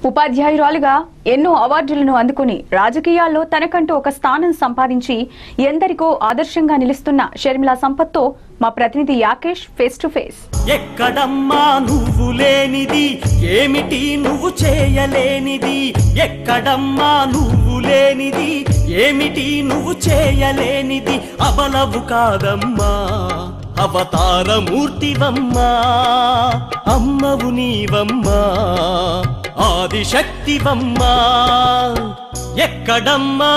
ఉపాధ్యాయురాలుగా ఎన్నో అవార్డులను అందుకుని రాజకీయాల్లో తనకంటూ ఒక స్థానం సంపాదించి ఎందరికో ఆదర్శంగా నిలుస్తున్న షర్మిల సంపత్తో మా ప్రతినిధి యాకేష్ ఫేస్ టు ఫేస్ ఎక్కడమ్మా నువ్వు లేనిది ఏమిటి నువ్వు చేయలేనిది ఎక్కడమ్మా నువ్వు లేనిది ఏమిటి నువ్వు చేయలేనిది అబలవు కాదమ్మా అవతారమూర్తివమ్మా అమ్మవు నీవమ్మా ఆదిశక్తివమ్మా ఎక్కడమ్మా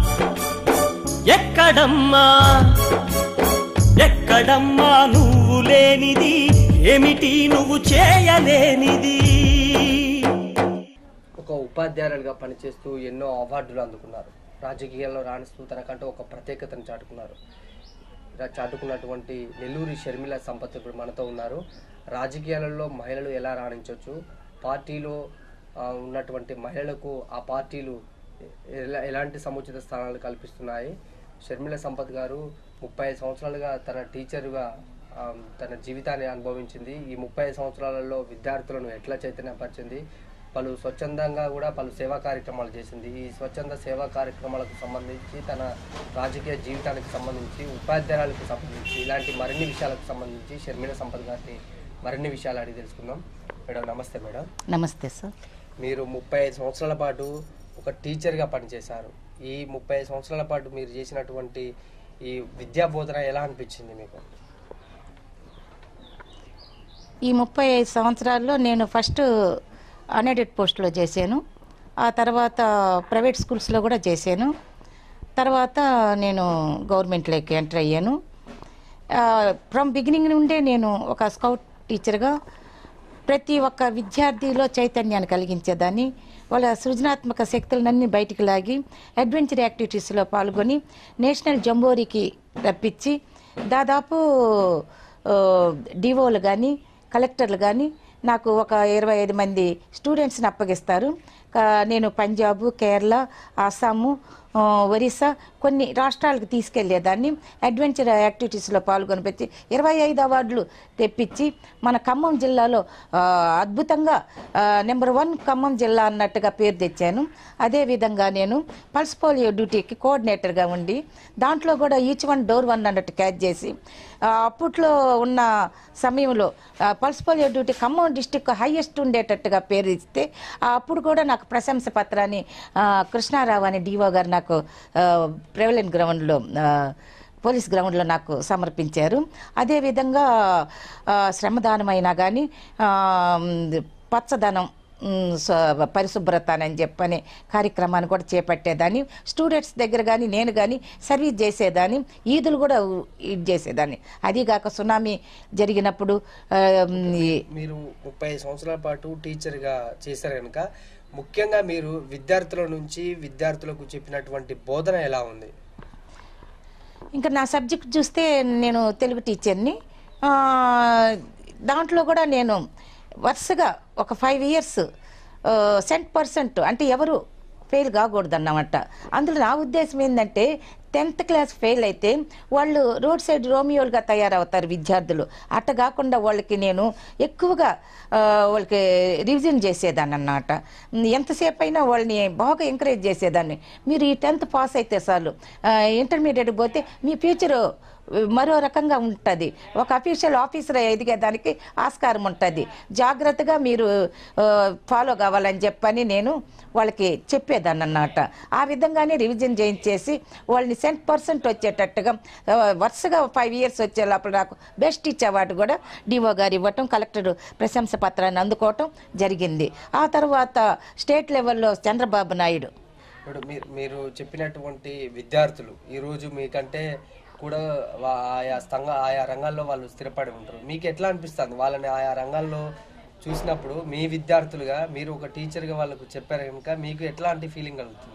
ఎక్కడమ్మా ఎక్కడమ్మా నువ్వు లేనిది ఏమిటి నువ్వు చేయలేనిది ఒక ఉపాధ్యాయులుగా పనిచేస్తూ ఎన్నో అవార్డులు అందుకున్నారు రాజకీయాల్లో రాణిస్తూ తనకంటూ ఒక ప్రత్యేకతను చాటుకున్నారు ఇలా చాటుకున్నటువంటి నెల్లూరి షర్మిల సంపత్ ఇప్పుడు మనతో ఉన్నారు రాజకీయాలలో మహిళలు ఎలా రాణించవచ్చు పార్టీలో ఆ, ఉన్నటువంటి మహిళలకు ఆ పార్టీలు ఎలా ఎలాంటి సముచిత స్థానాలు కల్పిస్తున్నాయి షర్మిల సంపత్ గారు ముప్పై ఐదు సంవత్సరాలుగా తన టీచరుగా ఆ, తన జీవితాన్ని అనుభవించింది ఈ ముప్పై ఐదు సంవత్సరాలలో విద్యార్థులను ఎట్లా చైతన్యపరిచింది పలు స్వచ్ఛందంగా కూడా పలు సేవా కార్యక్రమాలు చేసింది ఈ స్వచ్ఛంద సేవా కార్యక్రమాలకు సంబంధించి తన రాజకీయ జీవితానికి సంబంధించి ఉపాధ్యాయులకు సంబంధించి ఇలాంటి మరిన్ని విషయాలకు సంబంధించి షర్మిల సంపత్ గారిని మరిన్ని విషయాలు అడిగి తెలుసుకుందాం మేడం నమస్తే మేడం నమస్తే సార్ మీరు ముప్పై ఐదు సంవత్సరాల పాటు ఒక టీచర్గా పనిచేశారు ఈ ముప్పై ఐదు సంవత్సరాల పాటు మీరు చేసినటువంటి ఈ విద్యా బోధన ఎలా అనిపించింది మీకు ఈ ముప్పై ఐదు సంవత్సరాల్లో నేను ఫస్ట్ అన్ఎడెడ్ పోస్ట్లో చేశాను ఆ తర్వాత ప్రైవేట్ స్కూల్స్లో కూడా చేశాను తర్వాత నేను గవర్నమెంట్లోకి ఎంటర్ అయ్యాను ఫ్రమ్ బిగినింగ్ నుండే నేను ఒక స్కౌట్ టీచర్గా ప్రతి ఒక్క విద్యార్థిలో చైతన్యాన్ని కలిగించేదాన్ని వాళ్ళ సృజనాత్మక శక్తులన్నీ బయటికి లాగి అడ్వెంచర్ యాక్టివిటీస్లో పాల్గొని నేషనల్ జంబోరీకి రప్పించి దాదాపు డివోలు కానీ కలెక్టర్లు కానీ నాకు ఒక ఇరవై ఐదు మంది స్టూడెంట్స్ని అప్పగిస్తారు కా- నేను పంజాబ్ కేరళ ఆసాము ఆ, ఒరిస్సా కొన్ని రాష్ట్రాలకు తీసుకెళ్లేదాన్ని అడ్వెంచర్ యాక్టివిటీస్లో పాల్గొని పెట్టి ఇరవై ఐదు అవార్డులు తెప్పించి మన ఖమ్మం జిల్లాలో ఆ, అద్భుతంగా నెంబర్ వన్ ఖమ్మం జిల్లా అన్నట్టుగా పేరు తెచ్చాను అదేవిధంగా నేను పల్స్ పోలియో డ్యూటీకి కోఆర్డినేటర్గా ఉండి దాంట్లో కూడా ఈచ్ వన్ డోర్ వన్ అన్నట్టు క్యాచ్ చేసి ఆ, అప్పట్లో ఉన్న సమయంలో ఆ, pulse polio duty Khammam district highest ఉండేటట్టుగా పేరు ఇస్తే ఆ, అప్పుడు కూడా నాకు ప్రశంస పత్రాన్ని ఆ, కృష్ణారావు అనే డిఓ గారు నాకు ప్రెవలెంట్ గ్రౌండ్లో ఆ, పోలీస్ గ్రౌండ్లో నాకు సమర్పించారు అదేవిధంగా ఆ, శ్రమదానమైనా కానీ పచ్చదనం ఉమ్, స- పరిశుభ్రత అని చెప్పని కార్యక్రమాన్ని కూడా చేపట్టేదాన్ని స్టూడెంట్స్ దగ్గర కానీ నేను కానీ సర్వీస్ చేసేదాన్ని ఈదులు కూడా ఉ- ఇది చేసేదాన్ని అదిగాక సునామీ జరిగినప్పుడు ఆ, ఈ- మీరు ముప్పై ఐదు సంవత్సరాల పాటు టీచర్గా చేశారు కనుక ముఖ్యంగా మీరు విద్యార్థుల నుంచి విద్యార్థులకు చెప్పినటువంటి బోధన ఎలా ఉంది ఇంకా నా సబ్జెక్ట్ చూస్తే నేను తెలుగు టీచర్ని ఆ, దాంట్లో కూడా నేను వరుసగా ఒక ఫైవ్ ఇయర్స్ సెంట్ పర్సెంట్ అంటే ఎవరు ఫెయిల్ కాకూడదు అన్నమాట అందులో నా ఉద్దేశం ఏంటంటే టెన్త్ క్లాస్ ఫెయిల్ అయితే వాళ్ళు రోడ్ సైడ్ రోమియోలుగా తయారవుతారు విద్యార్థులు అట్ట కాకుండా వాళ్ళకి నేను ఎక్కువగా ఆ, వాళ్ళకి రివిజన్ చేసేదాన్ని అన్నమాట ఎంతసేపు అయినా వాళ్ళని బాగా ఎంకరేజ్ చేసేదాన్ని మీరు ఈ టెన్త్ పాస్ అయితే చాలు ఇంటర్మీడియట్ పోతే మీ ఫ్యూచర్ మరో రకంగా ఉంటుంది ఒక అఫీషియల్ ఆఫీసర్ ఎదిగేదానికి ఆస్కారం ఉంటుంది జాగ్రత్తగా మీరు ఫాలో కావాలని చెప్పని నేను వాళ్ళకి చెప్పేదాన్ని అన్నమాట ఆ విధంగానే రివిజన్ చేయించేసి వాళ్ళని సెంట్ పర్సెంట్ వచ్చేటట్టుగా ఆ, వరుసగా ఫైవ్ ఇయర్స్ వచ్చే లోపల నాకు బెస్ట్ టీచర్ అవార్డు కూడా డిఓ గారు ఇవ్వటం కలెక్టర్ ప్రశంస పత్రాన్ని అందుకోవటం జరిగింది ఆ తర్వాత స్టేట్ లెవెల్లో చంద్రబాబు నాయుడు ఇప్పుడు మీరు మీరు చెప్పినటువంటి విద్యార్థులు ఈరోజు మీకంటే కూడా వా- ఆయా స్థంగ ఆయా రంగాల్లో వాళ్ళు స్థిరపడి ఉంటారు మీకు ఎట్లా అనిపిస్తుంది వాళ్ళని ఆయా రంగాల్లో చూసినప్పుడు మీ విద్యార్థులుగా మీరు ఒక టీచర్గా వాళ్ళకు చెప్పారు కనుక మీకు ఎట్లాంటి ఫీలింగ్ కలుగుతుంది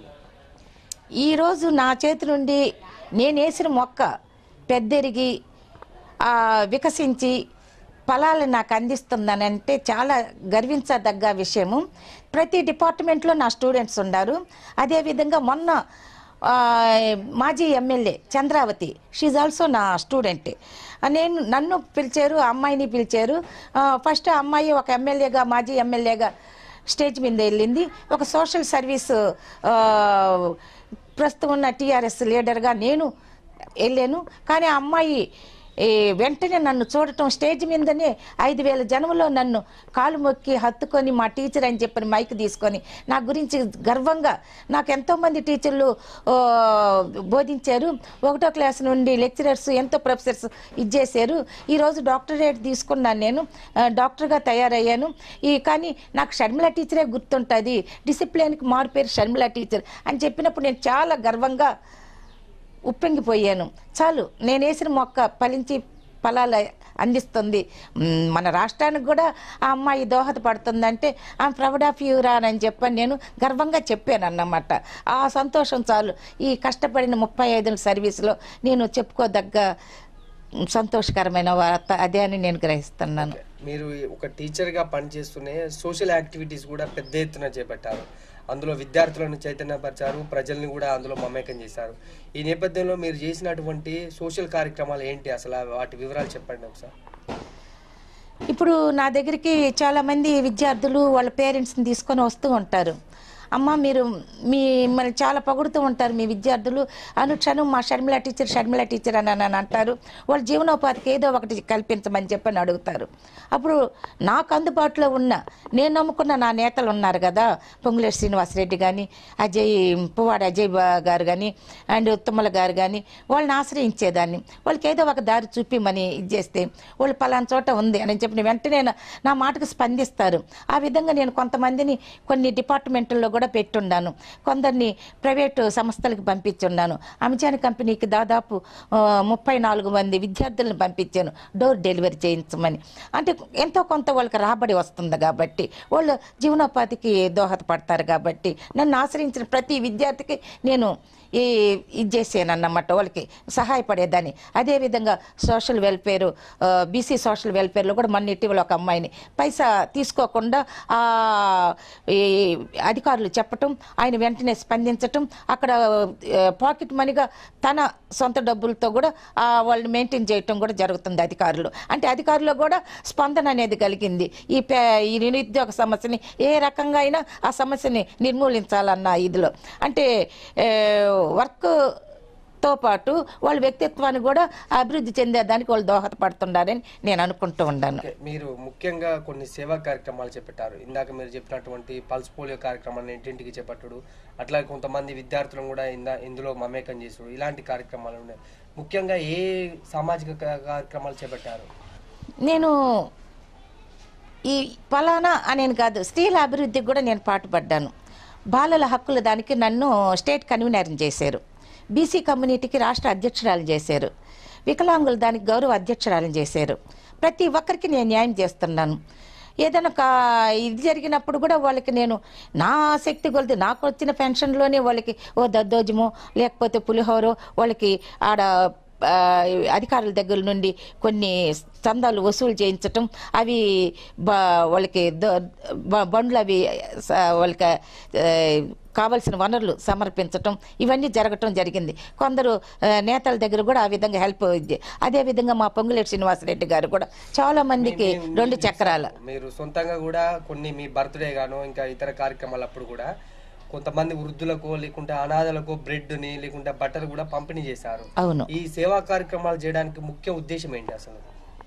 ఈరోజు నా చేతి నుండి నేను వేసిన మొక్క పెద్దెరిగి ఆ, వికసించి ఫలాలు నాకు అందిస్తుందని అంటే చాలా గర్వించదగ్గ విషయము ప్రతి డిపార్ట్మెంట్లో నా స్టూడెంట్స్ ఉన్నారు అదేవిధంగా మొన్న ఆ, మాజీ ఎమ్మెల్యే చంద్రావతి షీజ్ ఆల్సో నా స్టూడెంట్ నేను నన్ను పిలిచారు ఆ అమ్మాయిని పిలిచారు ఆ, ఫస్ట్ ఆ అమ్మాయి ఒక ఎమ్మెల్యేగా మాజీ ఎమ్మెల్యేగా స్టేజ్ మీద వెళ్ళింది ఒక సోషల్ సర్వీస్ ఆ, ప్రస్తుతం ఉన్న టీఆర్ఎస్ లీడర్గా నేను వెళ్ళాను కానీ ఆ అమ్మాయి ఈ వెంటనే నన్ను చూడటం స్టేజ్ మీదనే ఐదు వేల జనంలో నన్ను కాలు మొక్కి హత్తుకొని మా టీచర్ అని చెప్పని మైక్ తీసుకొని నా గురించి గర్వంగా నాకు ఎంతోమంది టీచర్లు ఆ, బోధించారు ఒకటో క్లాస్ నుండి లెక్చరర్స్ ఎంతో ప్రొఫెసర్స్ ఇచ్చేసారు ఈరోజు డాక్టరేట్ తీసుకున్నాను నేను ఆ, డాక్టర్గా తయారయ్యాను ఈ కానీ నాకు షర్మిల టీచరే గుర్తుంటుంది డిసిప్లిన్కి మారు పేరు షర్మిల టీచర్ అని చెప్పినప్పుడు నేను చాలా గర్వంగా ఉప్పొంగిపోయాను చాలు నేను వేసిన మొక్క ఫలించి ఫలాలు అందిస్తుంది మ్, మన రాష్ట్రానికి కూడా ఆ అమ్మాయి దోహదపడుతుందంటే ఆ ప్రౌడ్ ఆఫ్ యూరా అని చెప్పని నేను గర్వంగా చెప్పాను అన్నమాట ఆ సంతోషం చాలు ఈ కష్టపడిన ముప్పై ఐదు సర్వీసులో నేను చెప్పుకోదగ్గ సంతోషకరమైన వార్త అదే అని నేను గ్రహిస్తున్నాను మీరు ఒక టీచర్గా పనిచేస్తూనే సోషల్ యాక్టివిటీస్ కూడా పెద్ద ఎత్తున చేపట్టారు అందులో విద్యార్థులను చైతన్యపరిచారు ప్రజల్ని కూడా అందులో మమేకం చేశారు ఈ నేపథ్యంలో మీరు చేసినటువంటి సోషల్ కార్యక్రమాలు ఏంటి అసలు ఆ వాటి వివరాలు చెప్పండి ఒకసారి ఇప్పుడు నా దగ్గరికి చాలామంది విద్యార్థులు వాళ్ళ పేరెంట్స్ని తీసుకొని వస్తూ ఉంటారు అమ్మ మీరు మిమ్మల్ని చాలా పొగుడుతూ ఉంటారు మీ విద్యార్థులు అనుక్షణం మా షర్మిల టీచర్ షర్మిల టీచర్ అని అని అంటారు వాళ్ళ జీవనోపాధికి ఏదో ఒకటి కల్పించమని చెప్పని అడుగుతారు అప్పుడు నాకు అందుబాటులో ఉన్న నేను నమ్ముకున్న నా నేతలు ఉన్నారు కదా పొంగులేటి శ్రీనివాసరెడ్డి కానీ అజయ్ పువ్వాడ అజయ్ బా- గారు కానీ అండ్ తుమ్మల గారు కానీ వాళ్ళని ఆశ్రయించేదాన్ని వాళ్ళకి ఏదో ఒక దారి చూపిమని ఇది చేస్తే వాళ్ళు పలానా చోట ఉంది అని చెప్పిన వెంటనే నా- నా మాటకు స్పందిస్తారు ఆ విధంగా నేను కొంతమందిని కొన్ని డిపార్ట్మెంట్ల్లో కూడా పెట్టున్నాను కొందరిని ప్రైవేటు సంస్థలకు పంపించున్నాను అమెజాన్ కంపెనీకి దాదాపు ఆ, ముప్పై నాలుగు మంది విద్యార్థులను పంపించాను డోర్ డెలివరీ చేయించమని అంటే ఎంతో కొంత వాళ్ళకి రాబడి వస్తుంది కాబట్టి వాళ్ళు జీవనోపాధికి దోహదపడతారు కాబట్టి నన్ను ఆశ్రయించిన ప్రతి విద్యార్థికి నేను ఈ ఇది చేసాను అన్నమాట వాళ్ళకి సహాయపడేదాన్ని అదేవిధంగా సోషల్ వెల్ఫేర్ బీసీ సోషల్ వెల్ఫేర్లో కూడా మొన్న ఇటీవల ఒక అమ్మాయిని పైసా తీసుకోకుండా ఆ, ఈ అధికారులు చెప్పటం ఆయన వెంటనే స్పందించటం అక్కడ ఆ, పాకెట్ మనీగా తన సొంత డబ్బులతో కూడా ఆ, వాళ్ళని మెయింటైన్ చేయటం కూడా జరుగుతుంది అధికారులు అంటే అధికారులు కూడా స్పందన అనేది కలిగింది ఈ పే ఈ నిరుద్యోగ సమస్యని ఏ రకంగా అయినా ఆ సమస్యని నిర్మూలించాలన్న ఇదిలో అంటే ఏ, వర్క్ తో పాటు వాళ్ళ వ్యక్తిత్వాన్ని కూడా అభివృద్ధి చెందేదానికి వాళ్ళు దోహదపడుతున్నారని నేను అనుకుంటూ ఉన్నాను ఓకే, మీరు ముఖ్యంగా కొన్ని సేవా కార్యక్రమాలు చేపట్టారు ఇందాక మీరు చెప్పినటువంటి పల్స్ పోలియో కార్యక్రమాన్ని ఇంటింటికి చేపట్టుడు అట్లాగే కొంతమంది విద్యార్థులను కూడా ఇందా ఇందులో మమేకం చేసుడు ఇలాంటి కార్యక్రమాలు ఉన్నాయి ముఖ్యంగా ఏ సామాజిక కా- కార్యక్రమాలు చేపట్టారు నేను ఈ ఫలానా అనేని కాదు స్త్రీల అభివృద్ధికి కూడా నేను పాటుపడ్డాను బాలల హక్కుల దానికి నన్ను స్టేట్ కన్వీనర్ని చేశారు బీసీ కమ్యూనిటీకి రాష్ట్ర అధ్యక్షురాలు చేశారు వికలాంగులు దానికి గౌరవ అధ్యక్షురాలు చేశారు ప్రతి ఒక్కరికి నేను న్యాయం చేస్తున్నాను ఏదైనా కా ఇది జరిగినప్పుడు కూడా వాళ్ళకి నేను నా శక్తి కొలిది నాకు వచ్చిన పెన్షన్లోనే వాళ్ళకి ఓ దద్దోజమో లేకపోతే పులిహోరో వాళ్ళకి ఆడ ఆ, అధికారుల దగ్గర నుండి కొన్ని చందాలు వసూలు చేయించటం అవి బ వాళ్ళకి ద- బ- బండ్లు అవి స- వాళ్ళకి ఆ, కావలసిన వనరులు సమర్పించటం ఇవన్నీ జరగటం జరిగింది కొందరు ఆ, నేతల దగ్గర కూడా ఆ విధంగా హెల్ప్ ఇది అదేవిధంగా మా పొంగులేటి శ్రీనివాసరెడ్డి గారు కూడా చాలా మందికి మీ- మీ- రెండు చక్రాల మీరు సొంతంగా కూడా కొన్ని మీ బర్త్డే గాను ఇంకా ఇతర కార్యక్రమాలప్పుడు కూడా కొంతమంది వృద్ధులకు లేకుంటే అనాథలకు బ్రెడ్ని లేకుంటే బట్టలు కూడా పంపిణీ చేశారు అవును ఈ సేవా కార్యక్రమాలు చేయడానికి ముఖ్య ఉద్దేశం ఏంటి అసలు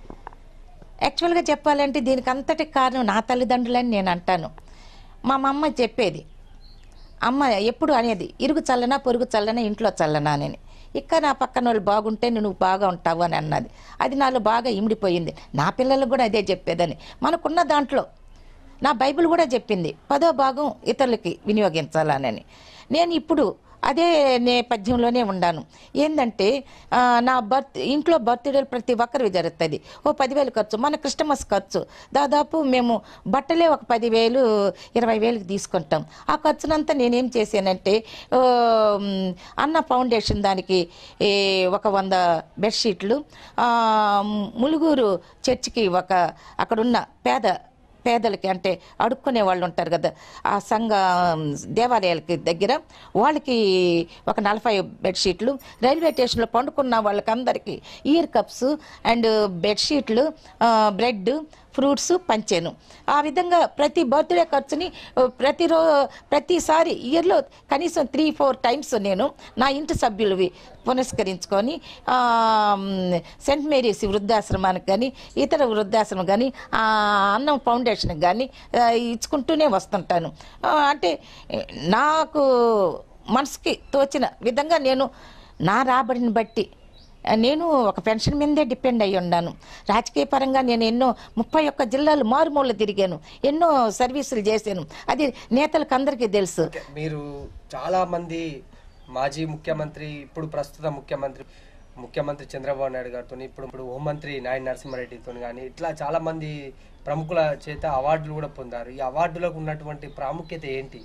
యాక్చువల్గా చెప్పాలంటే దీనికి అంతటికి కారణం నా తల్లిదండ్రులని నేను అంటాను మా అమ్మ చెప్పేది అమ్మ ఎప్పుడు అనేది ఇరుగు చల్లనా పొరుగు చల్లనా ఇంట్లో చల్లనా అని ఇక్కడ నా పక్కన వాళ్ళు బాగుంటే నువ్వు బాగా ఉంటావు అని అన్నది అది నాలో బాగా ఇమిడిపోయింది నా పిల్లలకు కూడా అదే చెప్పేదని మనకున్న దాంట్లో నా బైబిల్ కూడా చెప్పింది పదో భాగం ఇతరులకి వినియోగించాలని నేను ఇప్పుడు అదే నేపథ్యంలోనే ఉన్నాను ఏంటంటే ఆ, నా బర్త్ ఇంట్లో బర్త్డేలు ప్రతి ఒక్కరివి జరుగుతుంది ఓ పదివేలు ఖర్చు మన క్రిస్టమస్ ఖర్చు దాదాపు మేము బట్టలే ఒక పదివేలు ఇరవై వేలకు తీసుకుంటాం ఆ ఖర్చునంతా నేనేం చేశానంటే ఆ, మ్, అన్న ఫౌండేషన్ దానికి ఏ, ఒక వంద బెడ్షీట్లు ఆ, ములుగూరు చర్చికి ఒక అక్కడున్న పేద పేదలకి అంటే అడుక్కునే వాళ్ళు ఉంటారు కదా ఆ సంఘ దేవాలయాలకి దగ్గర వాళ్ళకి ఒక నలభై బెడ్షీట్లు రైల్వే స్టేషన్లో పండుకున్న వాళ్ళకి అందరికీ ఇయర్ కప్స్ అండ్ బెడ్షీట్లు ఆ, బ్రెడ్ ఫ్రూట్స్ పంచాను ఆ విధంగా ప్రతి బర్త్డే ఖర్చుని ఆ, ప్రతిరో ప్రతిసారి ఇయర్లో కనీసం త్రీ ఫోర్ టైమ్స్ నేను నా ఇంటి సభ్యులవి పునస్కరించుకొని ఆ, మ్, సెంట్ మేరీస్ వృద్ధాశ్రమానికి కానీ ఇతర వృద్ధాశ్రమం కానీ ఆ అన్నం ఫౌండేషన్కి కానీ ఆ, ఇచ్చుకుంటూనే వస్తుంటాను ఆ, అంటే ఏ, నాకు మనసుకి తోచిన విధంగా నేను నా రాబడిని బట్టి ఆ, నేను ఒక పెన్షన్ మీదే డిపెండ్ అయ్యి ఉన్నాను రాజకీయ పరంగా నేను ఎన్నో ముప్పై ఒక్క జిల్లాలు మారుమూల తిరిగాను ఎన్నో సర్వీసులు చేశాను అది నేతలకు అందరికీ తెలుసు ఓకే, మీరు చాలా మంది మాజీ ముఖ్యమంత్రి ఇప్పుడు ప్రస్తుత ముఖ్యమంత్రి ముఖ్యమంత్రి చంద్రబాబు నాయుడు గారితో ఇప్పుడు ఇప్పుడు హోంమంత్రి నాయన నరసింహారెడ్డితో కానీ ఇట్లా చాలా మంది ప్రముఖుల చేత అవార్డులు కూడా పొందారు ఈ అవార్డులకు ఉన్నటువంటి ప్రాముఖ్యత ఏంటి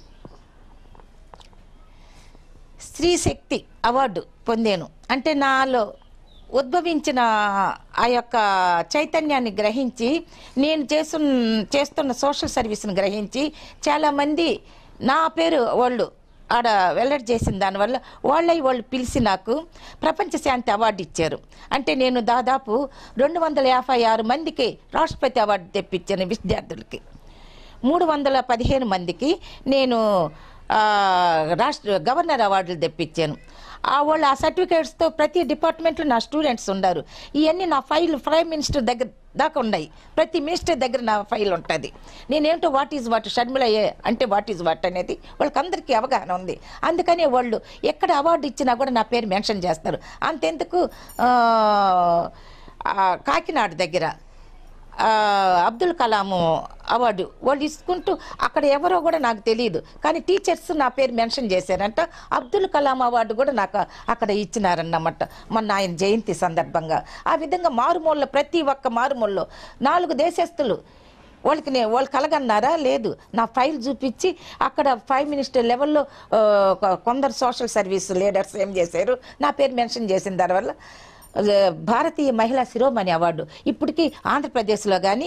స్త్రీ శక్తి అవార్డు పొందాను అంటే నాలో ఉద్భవించిన ఆ యొక్క చైతన్యాన్ని గ్రహించి నేను చేస్తున్న చేస్తున్న సోషల్ సర్వీస్ని గ్రహించి చాలామంది నా పేరు వాళ్ళు ఆడ వెల్లడి చేసిన దానివల్ల వాళ్ళై వాళ్ళు పిలిచి నాకు ప్రపంచ శాంతి అవార్డు ఇచ్చారు అంటే నేను దాదాపు రెండు వందల యాభై ఆరు మందికి రాష్ట్రపతి అవార్డు తెప్పించాను విద్యార్థులకి మూడు వందల పదిహేను మందికి నేను ఆ, రాష్ట్ర గవర్నర్ అవార్డులు తెప్పించాను ఆ వాళ్ళు ఆ సర్టిఫికేట్స్తో ప్రతి డిపార్ట్మెంట్లో నా స్టూడెంట్స్ ఉన్నారు ఇవన్నీ నా ఫైల్ ప్రైమ్ మినిస్టర్ దగ్గర దాకా ఉన్నాయి ప్రతి మినిస్టర్ దగ్గర నా ఫైల్ ఉంటుంది నేనేంటో వాట్ ఈజ్ వాట్ షర్మిల ఏ అంటే వాట్ ఈజ్ వాట్ అనేది వాళ్ళకి అందరికీ అవగాహన ఉంది అందుకనే వాళ్ళు ఎక్కడ అవార్డు ఇచ్చినా కూడా నా పేరు మెన్షన్ చేస్తారు అంతెందుకు ఆ, ఆ, కాకినాడ దగ్గర ఆ, అబ్దుల్ కలాం అవార్డు వాళ్ళు ఇసుకుంటూ అక్కడ ఎవరో కూడా నాకు తెలియదు కానీ టీచర్స్ నా పేరు మెన్షన్ చేశారంట అబ్దుల్ కలాం అవార్డు కూడా నాకు అక్కడ ఇచ్చినారన్నమాట మొన్న ఆయన జయంతి సందర్భంగా ఆ విధంగా మారుమూల ప్రతి ఒక్క మారుమూలలో నాలుగు దేశస్తులు వాళ్ళకి నే వాళ్ళు కలగన్నారా లేదు నా ఫైల్ చూపించి అక్కడ ఫైవ్ మినిస్టర్ లెవెల్లో ఆ, కొ- కొందరు సోషల్ సర్వీస్ లీడర్స్ ఏం చేశారు నా పేరు మెన్షన్ చేసిన దానివల్ల ఆ, భారతీయ మహిళా శిరోమణి అవార్డు ఇప్పటికీ ఆంధ్రప్రదేశ్లో కానీ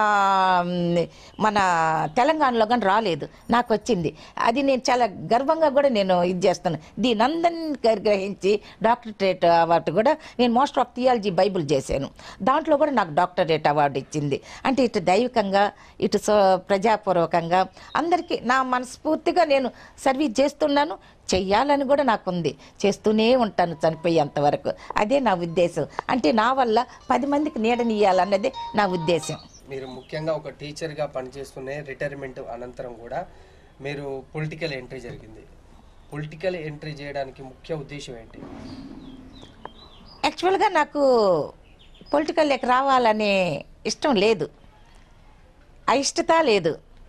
మన తెలంగాణలో కానీ రాలేదు నాకు వచ్చింది అది నేను చాలా గర్వంగా కూడా నేను ఇది చేస్తాను దీని అందరిని గ్రహించి డాక్టరేట్ అవార్డు కూడా నేను మోస్ట్ ఆఫ్ థియాలజీ బైబిల్ చేశాను దాంట్లో కూడా నాకు డాక్టరేట్ అవార్డు ఇచ్చింది అంటే ఇటు దైవికంగా ఇటు సో ప్రజాపూర్వకంగా అందరికీ నా మనస్ఫూర్తిగా నేను సర్వీస్ చేస్తున్నాను చెయ్యాలని కూడా నాకు ఉంది చేస్తూనే ఉంటాను చనిపోయేంత వరకు అదే నా ఉద్దేశం అంటే నా వల్ల పది మందికి నీడనియ్యాలన్నదే నా ఉద్దేశం మీరు ముఖ్యంగా ఒక టీచర్గా పనిచేస్తూనే రిటైర్మెంట్ అనంతరం కూడా మీరు పొలిటికల్ ఎంట్రీ జరిగింది పొలిటికల్ ఎంట్రీ చేయడానికి ముఖ్య ఉద్దేశం ఏంటి యాక్చువల్గా నాకు పొలిటికల్లోకి రావాలనే ఇష్టం లేదు అయిష్టత లేదు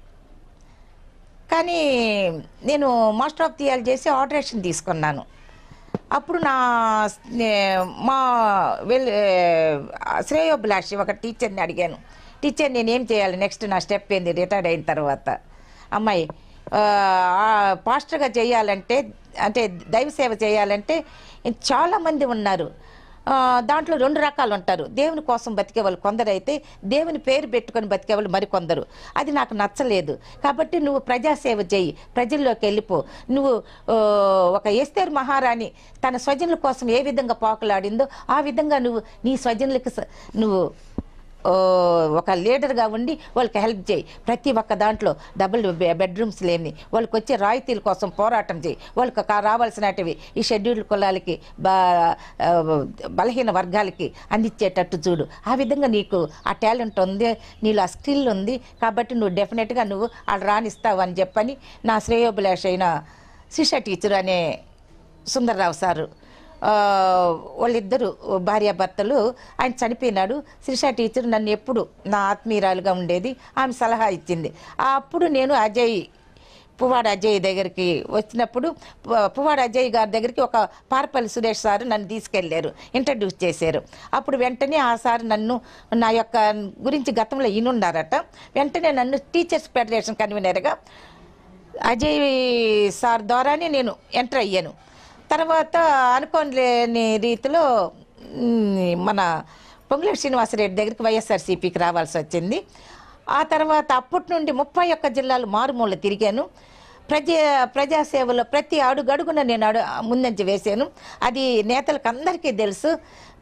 కానీ నేను మాస్టర్ ఆఫ్ థియాలజీ చేసి ఆర్డరేషన్ తీసుకున్నాను అప్పుడు నా నే- మా వెల్ శ్రేయోభిలాషి ఒక టీచర్ని అడిగాను టీచర్ నేను ఏం చేయాలి నెక్స్ట్ నా స్టెప్ ఏంది రిటైర్డ్ అయిన తర్వాత అమ్మాయి ఆ, ఆ, పాస్టర్గా చేయాలంటే అంటే దైవ సేవ చేయాలంటే చాలామంది ఉన్నారు ఆ, దాంట్లో రెండు రకాలు ఉంటారు దేవుని కోసం బతికే వాళ్ళు కొందరైతే దేవుని పేరు పెట్టుకొని బతికే వాళ్ళు మరికొందరు అది నాకు నచ్చలేదు కాబట్టి నువ్వు ప్రజాసేవ చేయి ప్రజల్లోకి వెళ్ళిపో నువ్వు ఆ, ఒక ఎస్తేర్ మహారాణి తన స్వజనుల కోసం ఏ విధంగా పాకులాడిందో ఆ విధంగా నువ్వు నీ స్వజనులకి స- నువ్వు ఓ, ఒక లీడర్గా ఉండి వాళ్ళకి హెల్ప్ చేయి ప్రతి ఒక్క దాంట్లో డబుల్ బె- బెడ్రూమ్స్ లేని వాళ్ళకి వచ్చే రాయితీల కోసం పోరాటం చేయి వాళ్ళకి కా- రావాల్సినటివి ఈ షెడ్యూల్డ్ కులాలకి బా ఆ, బలహీన వర్గాలకి అందించేటట్టు చూడు ఆ విధంగా నీకు ఆ టాలెంట్ ఉంది నీలో ఆ స్కిల్ ఉంది కాబట్టి నువ్వు డెఫినెట్గా నువ్వు వాళ్ళు రాణిస్తావు అని చెప్పని నా శ్రేయోభిలాష్ అయిన శిష టీచర్ అనే సుందర్రావు సారు ఆ, వాళ్ళిద్దరు భార్యాభర్తలు ఆయన చనిపోయినాడు శ్రీషా టీచర్ నన్ను ఎప్పుడు నా ఆత్మీయురాలుగా ఉండేది ఆమె సలహా ఇచ్చింది ఆ అప్పుడు నేను అజయ్ పువ్వాడ అజయ్ దగ్గరికి వచ్చినప్పుడు పు- పువ్వాడ అజయ్ గారి దగ్గరికి ఒక పారపల్లి సురేష్ సార్ నన్ను తీసుకెళ్లారు ఇంట్రడ్యూస్ చేశారు అప్పుడు వెంటనే ఆ సార్ నన్ను నా యొక్క గురించి గతంలో ఈనున్నారట వెంటనే నన్ను టీచర్స్ ఫెడరేషన్ కన్వీనర్గా అజయ్ సార్ ద్వారానే నేను ఎంటర్ అయ్యాను తర్వాత అనుకోని రీతిలో మ్, మన పొంగులేటి శ్రీనివాసరెడ్డి దగ్గరికి వైఎస్ఆర్సీపీకి రావాల్సి వచ్చింది ఆ తర్వాత అప్పటి నుండి ముప్పై ఒక్క జిల్లాలు మారుమూల తిరిగాను ప్రజా ప్రజాసేవలో ప్రతి అడుగడుగున నేను అడు ముందంజ వేశాను అది నేతలకు అందరికీ తెలుసు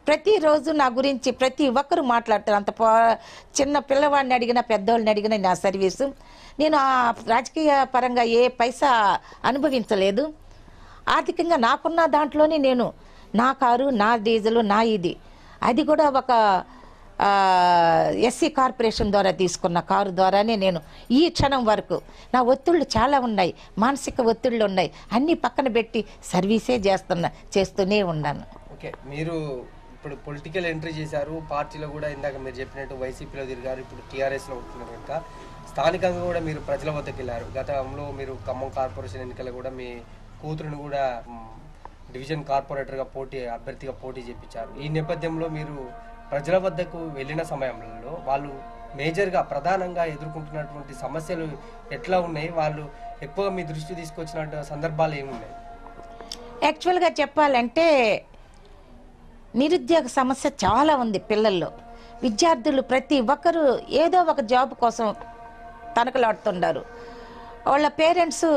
ప్రతిరోజు నా గురించి ప్రతి ఒక్కరు మాట్లాడతారు అంత పో- చిన్న పిల్లవాడిని అడిగినా పెద్దోళ్ళని అడిగినా నా సర్వీసు నేను ఆ రాజకీయ పరంగా ఏ పైసా అనుభవించలేదు ఆర్థికంగా నాకున్న దాంట్లోనే నేను నా కారు నా డీజిల్ నా ఇది అది కూడా ఒక ఎస్సీ కార్పొరేషన్ ద్వారా తీసుకున్న కారు ద్వారానే నేను ఈ క్షణం వరకు నా ఒత్తిళ్ళు చాలా ఉన్నాయి మానసిక ఒత్తిళ్ళు ఉన్నాయి అన్నీ పక్కన పెట్టి సర్వీసే చేస్తున్నా చేస్తూనే ఉన్నాను ఓకే మీరు ఇప్పుడు పొలిటికల్ ఎంట్రీ చేశారు పార్టీలో కూడా ఇందాక మీరు చెప్పినట్టు వైసీపీలో తిరిగారు ఇప్పుడు టీఆర్ఎస్లో ఉంటున్నారు కనుక స్థానికంగా కూడా మీరు ప్రజల వద్దకు వెళ్ళారు గతంలో మీరు ఖమ్మం కార్పొరేషన్ ఎన్నికల్లో కూడా మీ కూతురుని కూడా మ్, డివిజన్ కార్పొరేటర్గా పోటీ అభ్యర్థిగా పోటీ చేపించారు ఈ నేపథ్యంలో మీరు ప్రజల వద్దకు వెళ్ళిన సమయంలో వాళ్ళు మేజర్గా ప్రధానంగా ఎదుర్కొంటున్నటువంటి సమస్యలు ఎట్లా ఉన్నాయి వాళ్ళు ఎక్కువగా మీ దృష్టి తీసుకొచ్చిన సందర్భాలు ఏమున్నాయి యాక్చువల్గా చెప్పాలంటే నిరుద్యోగ సమస్య చాలా ఉంది పిల్లల్లో విద్యార్థులు ప్రతి ఒక్కరూ ఏదో ఒక జాబ్ కోసం తనకలాడుతున్నారు వాళ్ళ పేరెంట్స్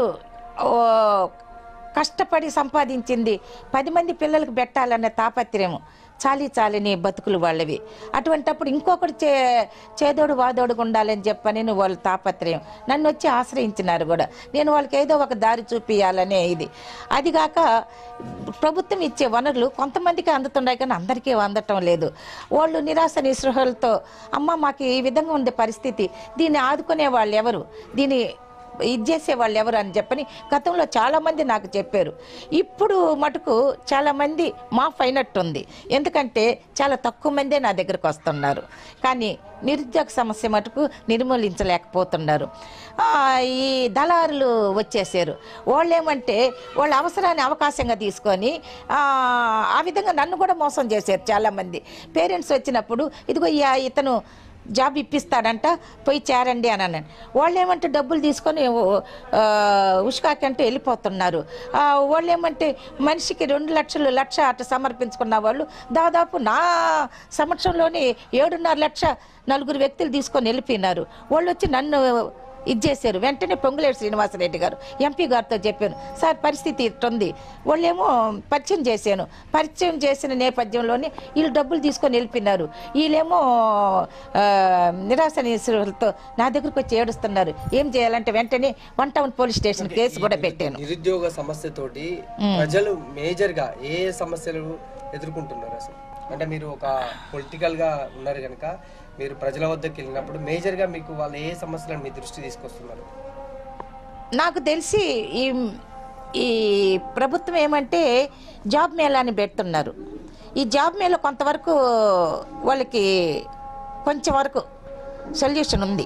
కష్టపడి సంపాదించింది పది మంది పిల్లలకు పెట్టాలనే తాపత్రయం చాలీ చాలని బతుకులు వాళ్ళవి అటువంటప్పుడు ఇంకొకటి చే చేదోడు వాదోడుగా ఉండాలని చెప్పని వాళ్ళ తాపత్రయం నన్ను వచ్చి ఆశ్రయించినారు కూడా నేను వాళ్ళకి ఏదో ఒక దారి చూపియాలనే ఇది అదిగాక ప్రభుత్వం ఇచ్చే వనరులు కొంతమందికి అందుతున్నాయి కానీ అందరికీ అందటం లేదు వాళ్ళు నిరాశ నిస్పృహలతో అమ్మ మాకు ఈ విధంగా ఉంది పరిస్థితి దీన్ని ఆదుకునే వాళ్ళు ఎవరు దీన్ని ఇది చేసే వాళ్ళు ఎవరు అని చెప్పని గతంలో చాలామంది నాకు చెప్పారు ఇప్పుడు మటుకు చాలామంది మాఫ్ అయినట్టుంది ఎందుకంటే చాలా తక్కువ మందే నా దగ్గరకు వస్తున్నారు కానీ నిరుద్యోగ సమస్య మటుకు నిర్మూలించలేకపోతున్నారు ఆ, ఈ దళారులు వచ్చేసారు వాళ్ళు ఏమంటే వాళ్ళ అవసరాన్ని అవకాశంగా తీసుకొని ఆ, ఆ విధంగా నన్ను కూడా మోసం చేశారు చాలామంది పేరెంట్స్ వచ్చినప్పుడు ఇదిగో ఈ- ఇతను జాబ్ ఇప్పిస్తాడంట పోయి చేరండి అని అన్నాను వాళ్ళు ఏమంటే డబ్బులు తీసుకొని ఆ, ఉష్కాకంటే వెళ్ళిపోతున్నారు ఆ, వాళ్ళు ఏమంటే మనిషికి రెండు లక్షలు లక్ష అట్ట సమర్పించుకున్న వాళ్ళు దాదాపు నా సంవత్సరంలోనే ఏడున్నర లక్ష నలుగురు వ్యక్తులు తీసుకొని వెళ్ళిపోయినారు వాళ్ళు వచ్చి నన్ను ఇది చేశారు వెంటనే పొంగులేటి శ్రీనివాసరెడ్డి గారు ఎంపీ గారితో చెప్పాను సార్ పరిస్థితి ఇట్టుంది వాళ్ళేమో పరిచయం చేశాను పరిచయం చేసిన నేపథ్యంలోనే వీళ్ళు డబ్బులు తీసుకొని వెళ్ళిపోయినారు వీళ్ళేమో ఆ, నిరాశ నిస్సులతో నా దగ్గరకు వచ్చి ఏడుస్తున్నారు ఏం చేయాలంటే వెంటనే one town police station case కూడా పెట్టాను నిరుద్యోగ సమస్యతోటి ప్రజలు మేజర్ గా ఏ ఏ సమస్యలు ఎదుర్కొంటున్నారు అసలు అంటే మీరు ఒక పొలిటికల్ గా ఉన్నారు కనుక మీరు ప్రజల వద్దకు వెళ్ళినప్పుడు మేజర్ గా మీకు వాళ్ళు ఏ సమస్యలను మీ దృష్టి తీసుకొస్తున్నారు నాకు తెలిసి ఈ ఈ ప్రభుత్వం ఏమంటే జాబ్ మేళాని పెడుతున్నారు ఈ జాబ్ మేళ కొంతవరకు వాళ్ళకి కొంచెం వరకు సొల్యూషన్ ఉంది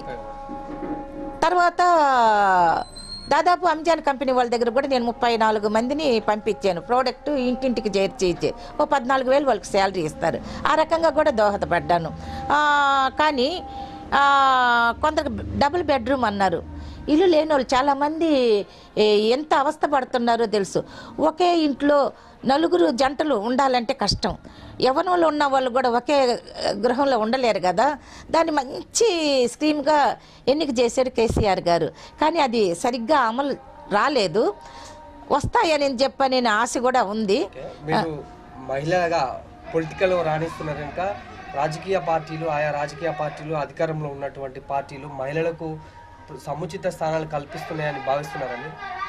తర్వాత దాదాపు అంజాన్ కంపెనీ వాళ్ళ దగ్గర కూడా నేను ముప్పై నాలుగు మందిని పంపించాను ప్రోడక్ట్ ఇంటింటికి చేర్చి ఇచ్చి ఓ పద్నాలుగు వేలు వాళ్ళకి శాలరీ ఇస్తారు ఆ రకంగా కూడా దోహదపడ్డాను ఆ, కానీ ఆ, కొందరు డబుల్ బెడ్రూమ్ అన్నారు ఇల్లు లేని వాళ్ళు చాలామంది ఏ, ఎంత అవస్థ పడుతున్నారో తెలుసు ఒకే ఇంట్లో నలుగురు జంటలు ఉండాలంటే కష్టం యవనంలో ఉన్న వాళ్ళు కూడా ఒకే ఆ, గృహంలో ఉండలేరు కదా దాన్ని మంచి స్కీమ్గా ఎన్నిక చేశారు కేసీఆర్ గారు కానీ అది సరిగ్గా అమలు రాలేదు వస్తాయని చెప్పని ఆశ కూడా ఉంది ఓకే మీరు మహిళగా పొలిటికల్ రాణిస్తున్నారు కనుక రాజకీయ పార్టీలు ఆయా రాజకీయ పార్టీలు అధికారంలో ఉన్నటువంటి పార్టీలు మహిళలకు సముచిత స్థానాలు కల్పిస్తున్నాయని భావిస్తున్నారని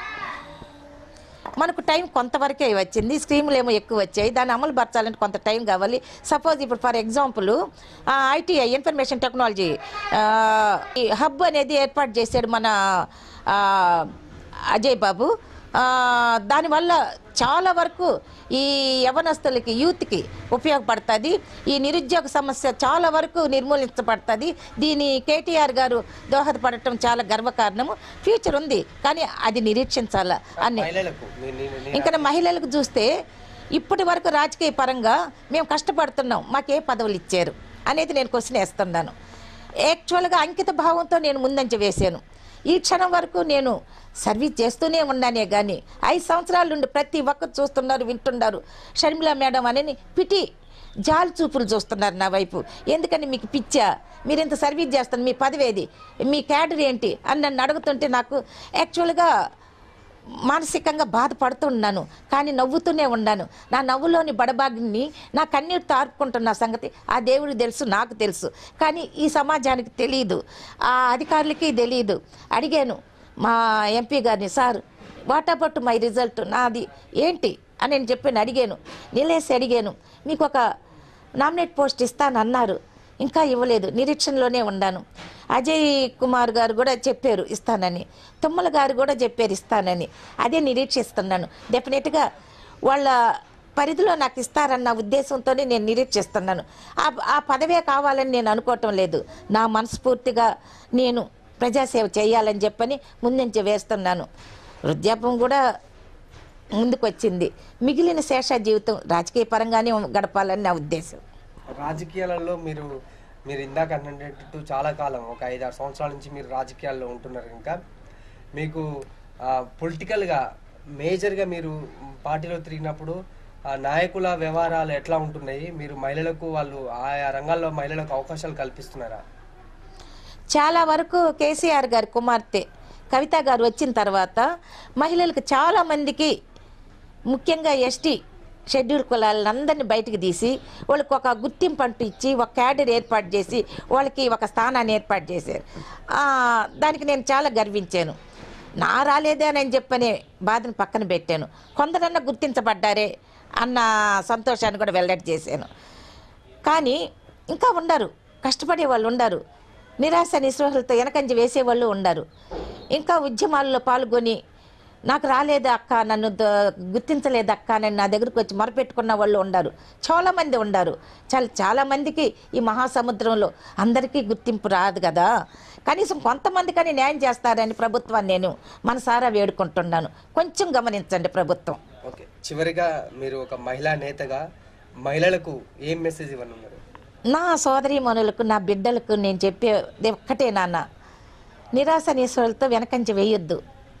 మనకు టైం కొంతవరకే వచ్చింది స్కీములు ఏమో ఎక్కువ వచ్చాయి దాన్ని అమలు పరచాలంటే కొంత టైం కావాలి సపోజ్ ఇప్పుడు for example ITI information technology ఈ హబ్ అనేది ఏర్పాటు చేశాడు మన ఆ, అజయ్ బాబు ఆ, దానివల్ల చాలా వరకు ఈ యవనస్తులకి యూత్కి ఉపయోగపడుతుంది ఈ నిరుద్యోగ సమస్య చాలా వరకు నిర్మూలించబడుతుంది దీని కేటీఆర్ గారు దోహదపడటం చాలా గర్వకారణము ఫ్యూచర్ ఉంది కానీ అది నిరీక్షించాల అన్ని మహిళలకు మీ- నీ- నీ- ఇంకా మహిళలకు చూస్తే ఇప్పటి వరకు రాజకీయ పరంగా మేము కష్టపడుతున్నాం మాకే పదవులు ఇచ్చారు అనేది నేను క్వశ్చన్ వేస్తున్నాను యాక్చువల్గా అంకిత భావంతో నేను ముందంజ వేశాను ఈ క్షణం వరకు నేను సర్వీస్ చేస్తూనే ఉన్నానే కానీ ఐదు సంవత్సరాల నుండి ప్రతి ఒక్కరు చూస్తున్నారు వింటున్నారు షర్మిల మేడం అని పిటి జాలి చూపులు చూస్తున్నారు నా వైపు ఎందుకని మీకు పిచ్చా మీరు ఇంత సర్వీస్ చేస్తారు మీ పదవేది మీ క్యాడర్ ఏంటి అని నన్ను అడుగుతుంటే నాకు యాక్చువల్గా మానసికంగా బాధపడుతున్నాను కానీ నవ్వుతూనే ఉన్నాను నా నవ్వులోని బడబాగిని నా కన్నీరు తార్పుకుంటున్న సంగతి ఆ దేవుడికి తెలుసు నాకు తెలుసు కానీ ఈ సమాజానికి తెలియదు ఆ అధికారులకి తెలియదు అడిగాను మా ఎంపీ గారిని sir what about my result నాది ఏంటి అని నేను చెప్పాను అడిగాను నిలేసి అడిగాను మీకు ఒక నామినేట్ పోస్ట్ ఇస్తానన్నారు ఇంకా ఇవ్వలేదు నిరీక్షణలోనే ఉన్నాను అజయ్ కుమార్ గారు కూడా చెప్పారు ఇస్తానని తుమ్మల గారు కూడా చెప్పారు ఇస్తానని అదే నిరీక్షిస్తున్నాను డెఫినెట్గా వాళ్ళ పరిధిలో నాకు ఇస్తారన్న ఉద్దేశంతోనే నేను నిరీక్షిస్తున్నాను ఆ ఆ పదవే కావాలని నేను అనుకోవటం లేదు నా మనస్ఫూర్తిగా నేను ప్రజాసేవ చేయాలని చెప్పని ముందుంచి వేస్తున్నాను వృద్ధాపం కూడా ముందుకు వచ్చింది మిగిలిన శేష జీవితం రాజకీయ పరంగానే గడపాలని నా ఉద్దేశం రాజకీయాలలో మీరు మీరు ఇందాక అన్నట్టు చాలా కాలం ఒక ఐదారు సంవత్సరాల నుంచి మీరు రాజకీయాల్లో ఉంటున్నారు ఇంకా మీకు పొలిటికల్గా మేజర్గా మీరు పార్టీలో తిరిగినప్పుడు ఆ నాయకుల వ్యవహారాలు ఎట్లా ఉంటున్నాయి మీరు మహిళలకు వాళ్ళు ఆయా రంగాల్లో మహిళలకు అవకాశాలు కల్పిస్తున్నారా చాలా వరకు కేసీఆర్ గారి కుమార్తె కవిత గారు వచ్చిన తర్వాత మహిళలకు చాలా మందికి ముఖ్యంగా ఎస్టీ షెడ్యూల్ కులాలందరినీ బయటికి తీసి వాళ్ళకి ఒక గుర్తింపు అంటూ ఇచ్చి ఒక క్యాడర్ ఏర్పాటు చేసి వాళ్ళకి ఒక స్థానాన్ని ఏర్పాటు చేశారు ఆ, దానికి నేను చాలా గర్వించాను నా రాలేదే అని చెప్పనే బాధను పక్కన పెట్టాను కొందరన్నా గుర్తించబడ్డారే అన్న సంతోషాన్ని కూడా వెల్లడి చేశాను కానీ ఇంకా ఉండరు కష్టపడే వాళ్ళు ఉండరు నిరాశ నిస్పృహలతో వెనకంజ వేసేవాళ్ళు ఉండరు ఇంకా ఉద్యమాల్లో పాల్గొని నాకు రాలేదు అక్క నన్ను ద- గుర్తించలేదు అక్క అని నా దగ్గరకు వచ్చి మొరపెట్టుకున్న వాళ్ళు ఉండరు చాలా మంది ఉండరు చాలా చాలా మందికి ఈ మహాసముద్రంలో అందరికీ గుర్తింపు రాదు కదా కనీసం కొంతమంది కానీ న్యాయం చేస్తారని ప్రభుత్వాన్ని నేను మనసారా వేడుకుంటున్నాను కొంచెం గమనించండి ప్రభుత్వం ఓకే చివరిగా మీరు ఒక మహిళా నేతగా మహిళలకు ఏం మెసేజ్ ఇవ్వనున్నారు నా సోదరి మనులకు నా బిడ్డలకు నేను చెప్పేది ఒక్కటే నాన్న నిరాశ నిస్వలతో వెనకంచి వేయొద్దు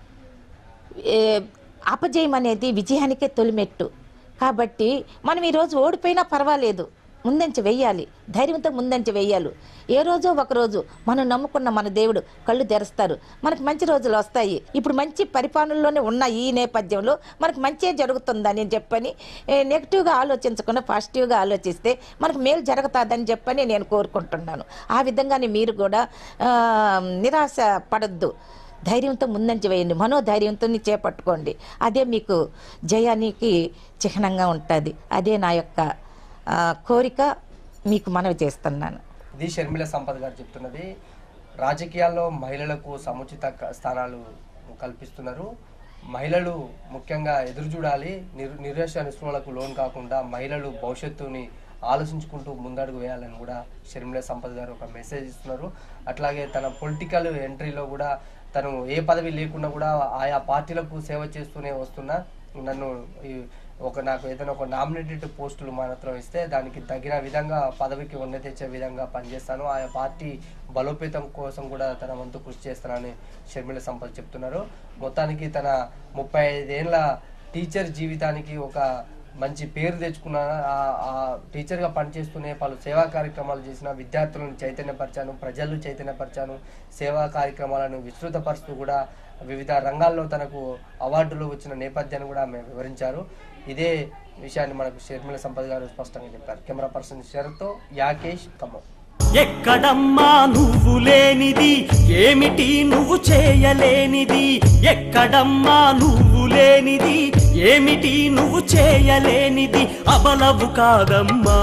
ఏ, అపజయం అనేది విజయానికే తొలిమెట్టు కాబట్టి మనం ఈరోజు ఓడిపోయినా పర్వాలేదు ముందంచి వెయ్యాలి ధైర్యంతో ముందంచి వెయ్యాలి ఏ రోజో ఒక రోజు మనం నమ్ముకున్న మన దేవుడు కళ్ళు తెరుస్తారు మనకు మంచి రోజులు వస్తాయి ఇప్పుడు మంచి పరిపాలనలోనే ఉన్న ఈ నేపథ్యంలో మనకు మంచే జరుగుతుందని చెప్పని ఏ, నెగిటివ్గా ఆలోచించకుండా పాజిటివ్గా ఆలోచిస్తే మనకు మేలు జరుగుతుందని చెప్పని నేను కోరుకుంటున్నాను ఆ విధంగానే మీరు కూడా ఆ, నిరాశ పడద్దు ధైర్యంతో ముందంచి వేయండి మనోధైర్యంతో చేపట్టుకోండి అదే మీకు జయానికి చిహ్నంగా ఉంటుంది అదే నా యొక్క ఆ, కోరిక మీకు మనవి చేస్తున్నాను ఇది షర్మిల సంపత్ గారు చెప్తున్నది రాజకీయాల్లో మహిళలకు సముచిత క- స్థానాలు కల్పిస్తున్నారు మహిళలు ముఖ్యంగా ఎదురు చూడాలి నిర్ నిరాశ నిస్పృహలకు లోన్ కాకుండా మహిళలు భవిష్యత్తుని ఆలోచించుకుంటూ ముందడుగు వేయాలని కూడా షర్మిల సంపత్ గారు ఒక మెసేజ్ ఇస్తున్నారు అట్లాగే తన పొలిటికల్ ఎంట్రీలో కూడా తను ఏ పదవి లేకుండా కూడా ఆయా పార్టీలకు సేవ చేస్తూనే వస్తున్నా నన్ను ఈ ఒక నాకు ఏదైనా ఒక నామినేటెడ్ పోస్టులు మాత్రం ఇస్తే దానికి తగిన విధంగా పదవికి ఉన్నతి తెచ్చే విధంగా పనిచేస్తాను ఆయా పార్టీ బలోపేతం కోసం కూడా తన వంతు కృషి చేస్తానని షర్మిల సంపత్ చెప్తున్నారు మొత్తానికి తన ముప్పై ఐదేళ్ల టీచర్ జీవితానికి ఒక మంచి పేరు తెచ్చుకున్న ఆ- ఆ టీచర్గా పనిచేస్తూనే పలు సేవా కార్యక్రమాలు చేసిన విద్యార్థులను చైతన్యపరిచాను ప్రజలు చైతన్యపరిచాను సేవా కార్యక్రమాలను విస్తృతపరుస్తూ కూడా వివిధ రంగాల్లో తనకు అవార్డులు వచ్చిన నేపథ్యాన్ని కూడా ఆమె వివరించారు ఇదే విషయాన్ని మనకు షర్మిల సంపత్ గారు స్పష్టంగా చెప్పారు కెమెరా పర్సన్ శరత్తో యాకేష్ ఖమ్మం ఎక్కడమ్మా నువ్వు లేనిది ఏమిటి నువ్వు చేయలేనిది ఎక్కడమ్మా నువ్వు లేనిది ఏమిటి నువ్వు చేయలేనిది అబలవు కాదమ్మా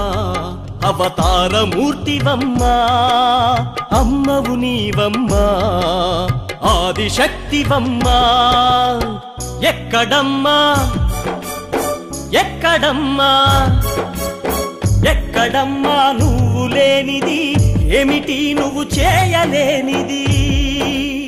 అవతారమూర్తివమ్మా అమ్మవు నీవమ్మా ఆదిశక్తివమ్మా ఎక్కడమ్మా ఎక్కడమ్మా ఎక్కడమ్మా నువ్వు లేనిది ఏమిటి నువ్వు చేయలేనిది